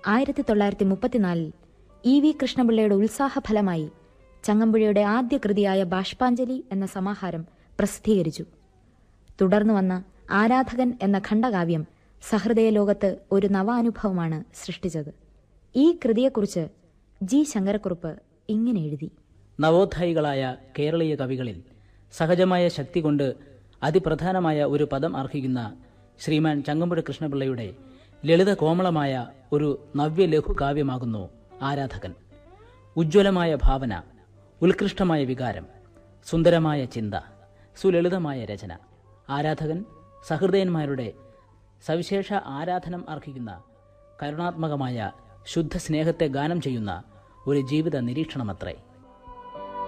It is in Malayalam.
ആയിരത്തി തൊള്ളായിരത്തി മുപ്പത്തിനാലിൽ ഇ വി കൃഷ്ണപിള്ളയുടെ ഉത്സാഹഫലമായി ചങ്ങമ്പുഴയുടെ ആദ്യ കൃതിയായ ബാഷ്പാഞ്ജലി എന്ന സമാഹാരം പ്രസിദ്ധീകരിച്ചു തുടർന്നു വന്ന ആരാധകൻ എന്ന ഖണ്ഡകാവ്യം സഹൃദയ ലോകത്ത് ഒരു നവാനുഭവമാണ് സൃഷ്ടിച്ചത് ഈ കൃതിയെക്കുറിച്ച് ജി ശങ്കരക്കുറുപ്പ് ഇങ്ങനെ എഴുതി നവോത്ഥായികളായ കേരളീയ കവികളിൽ സഹജമായ ശക്തി കൊണ്ട് അതിപ്രധാനമായ ഒരു പദം അർഹിക്കുന്ന ശ്രീമാൻ ചങ്ങമ്പുഴ കൃഷ്ണപിള്ളയുടെ ലളിത കോമളമായ ഒരു നവ്യലഘു കാവ്യമാകുന്നു ആരാധകൻ ഉജ്ജ്വലമായ ഭാവന ഉത്കൃഷ്ടമായ വികാരം സുന്ദരമായ ചിന്ത സുലളിതമായ രചന ആരാധകൻ സഹൃദയന്മാരുടെ സവിശേഷ ആരാധനം അർഹിക്കുന്ന കരുണാത്മകമായ ശുദ്ധ സ്നേഹത്തെ ഗാനം ചെയ്യുന്ന ഒരു ജീവിത നിരീക്ഷണമത്രേ